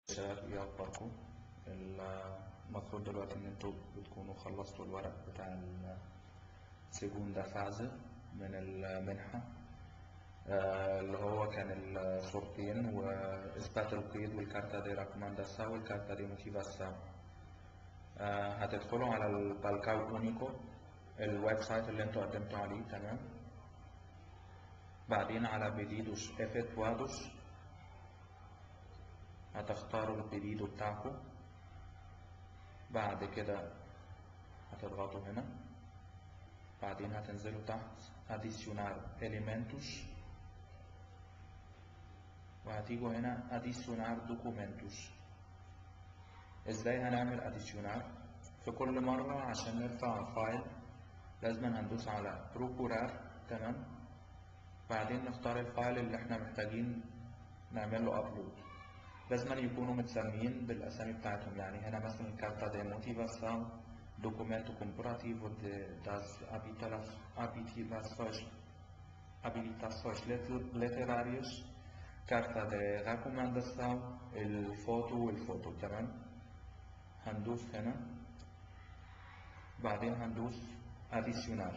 شباب ايه اخباركم المفروض دلوقتي ان انتوا بتكونوا خلصتوا الورق بتاع السجون فاز من المنحة آه، اللي هو كان الصورتين واثبات القيد والكارتا دي راكومانداسا والكارتا دي موتيفاسا آه، هتدخلوا على البالكاو اونيكو الويب سايت اللي انتوا قدمتوا عليه تمام بعدين على بيديدوش افت وادوش هتختاروا البيديدو بتاعكم بعد كده هتضغطوا هنا بعدين هتنزلوا تحت اديسيونار اليمنتوس وهتيجوا هنا اديسيونار دوكومنتوس ازاي هنعمل اديسيونار في كل مرة عشان نرفع فايل لازم هندوس على بروكورار تمام بعدين نختار الفايل اللي احنا محتاجين نعمل له ابلود لازم يكونوا متسميين بالاسامي بتاعتهم يعني هنا مثلا كارتا دي موتيفاسيون documento comparativo de, das habilitações, habilitações literárias, carta de recomendação, الفوتو والفوتو تمام هندوس هنا بعدين هندوس adicionar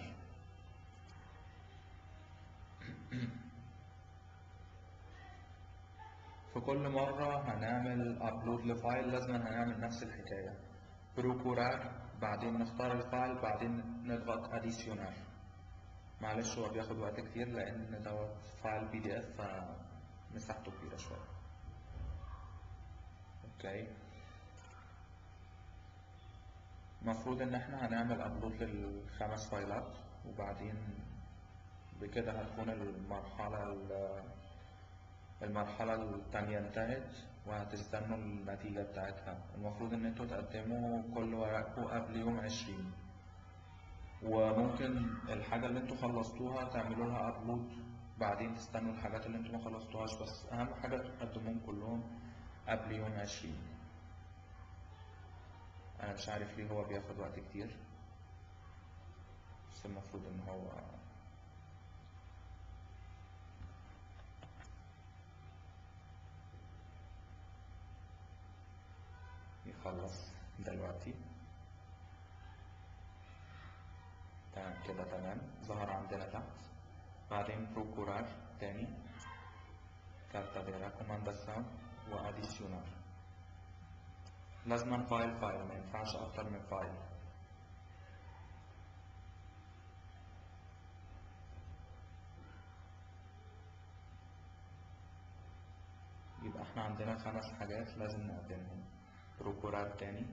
في كل مرة هنعمل ابلود لفايل لازم هنعمل نفس الحكاية بروكورار بعدين نختار الفايل بعدين نضغط اديسيونار معلش هو بياخد وقت كتير لان دوت فايل بي دي اف فمساحته كبيرة شوية اوكي المفروض ان احنا هنعمل ابلود للخمس فايلات وبعدين بكده هتكون المرحلة المرحلة التانية انتهت وهتستنوا النتيجة بتاعتها المفروض ان انتوا تقدموا كل ورقكم قبل يوم عشرين وممكن الحاجة اللي انتوا خلصتوها تعملوا لها ابلود بعدين تستنوا الحاجات اللي انتوا ما خلصتوهاش بس اهم حاجة تقدموهم كلهم قبل يوم عشرين انا مش عارف ليه هو بياخد وقت كتير بس المفروض ان هو يخلص دلوقتي تمام كده تمام ظهر عندنا تحت بعدين بروكورار تاني كارتا دي راكومانداسيون واديسيونار لازم فايل فايل ما ينفعش اكتر من فايل يبقى احنا عندنا خمس حاجات لازم نقدمهم procurar تاني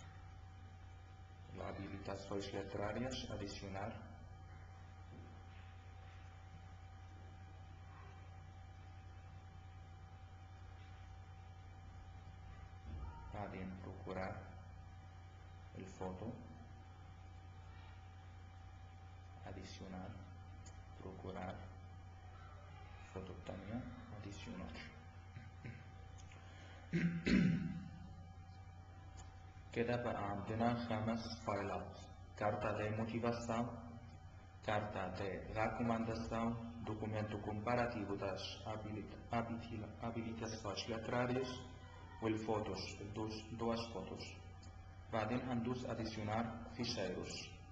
habilitações literárias adicionar بعدين procurar الفوتو adicionar procurar الفوتو التانية adicionar كده بقى عندنا خمس فايلات كارتا دي موتيفاسيون كارتا دي راكومانداسيون دوكومنتو كومباراتيفو das habilitações literárias والفوتوس الدوس دوس فوتوس بعدين هندوس اديسيونار فيشيروس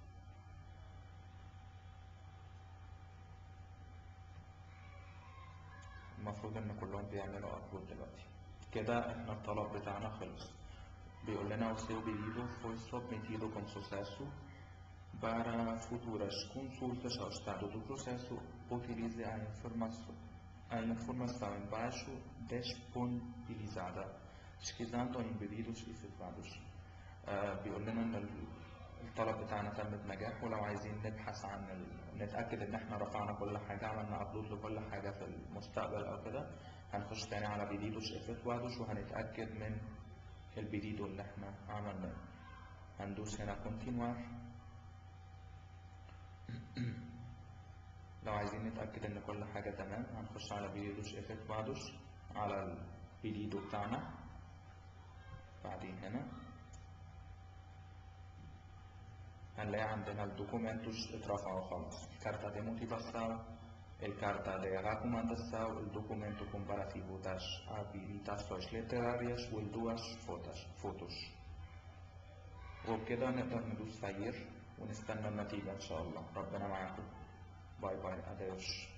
المفروض ان كلهم بيعملوا ابلود دلوقتي كده احنا الطلب بتاعنا خلص biollena o seu pedido foi submetido com sucesso. Para futuras consultas ao estado do processo, utilize a informação, a informação embaixo disponibilizada, pesquisando em pedidos efetuados. بيقول لنا ان الطلب بتاعنا تم بنجاح ولو عايزين نبحث عن ال... نتاكد ان احنا رفعنا كل حاجه عملنا ابلود لكل حاجه في المستقبل او كده هنخش تاني على بيديدوش افيتوادوش وهنتاكد من البيديدو اللي احنا عملناه هندوس هنا كونتينوار لو عايزين نتأكد ان كل حاجة تمام هنخش على بيديدوش افكت بعدوش على البيديدو بتاعنا بعدين هنا هنلاقي عندنا الدوكومنتوس اترفعوا خلاص كارتا دي موتيفاسيون الcarta de recomendação, o documento comparativo das habilitações literárias والدوش فوتوش فوتوش وبكده نقدر ندوس خير ونستنى النتيجة إن شاء الله ربنا معاكم باي باي أديوش